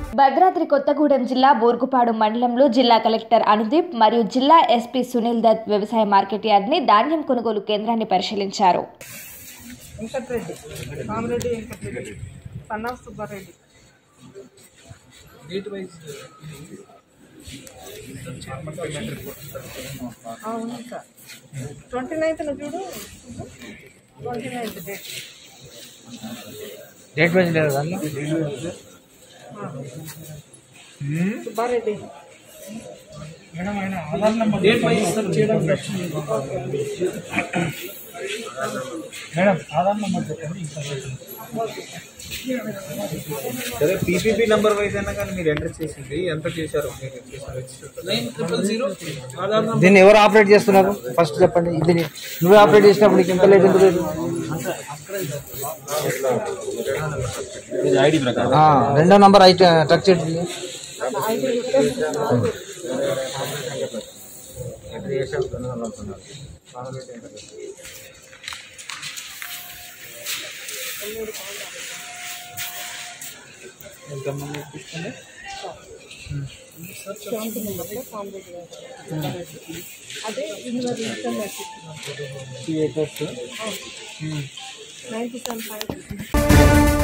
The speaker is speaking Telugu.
భద్రాద్రి కొత్తగూడెం జిల్లా బూర్గుపాడు మండలంలో జిల్లా కలెక్టర్ అనుదీప్ మరియు జిల్లా ఎస్పీ సునీల్ దత్ వ్యవసాయ మార్కెట్ యార్డ్ని ధాన్యం కొనుగోలు కేంద్రాన్ని పరిశీలించారు వెంకటరెడ్డి రామరెడ్డి వెంకటరెడ్డి సన్ ఆఫ్ సుబ్బారెడ్డి అవును సార్ ట్వంటీ నైన్త్న చూడు twenty ninth date date wise లేదు దాంట్లో సుబ్బారెడ్డి డేట్ వైజ్ చేయడం మేడం ఆధార్ నెంబర్ చెప్పండి ఇంకా సరే పీపీపీ నంబర్ వైజ్ అయినా కానీ మీరు ఎంటర్ చేసింది ఎంత చేశారు మీరు చేసిన register nine triple zero Aadhaar number దీన్ని ఎవరు ఆపరేట్ చేస్తున్నారు ఫస్ట్ చెప్పండి ఇది నువ్వే ఆపరేట్ చేసినప్పుడు నీకు ఎంత లేదు ఎందుకు లేదు ఆ, రెండో నంబర్ ఐ టచ్ చేయండి ఎంటర్ చేశారు అనుకున్నారు అదే ఇన్వర్ register message ninety seven five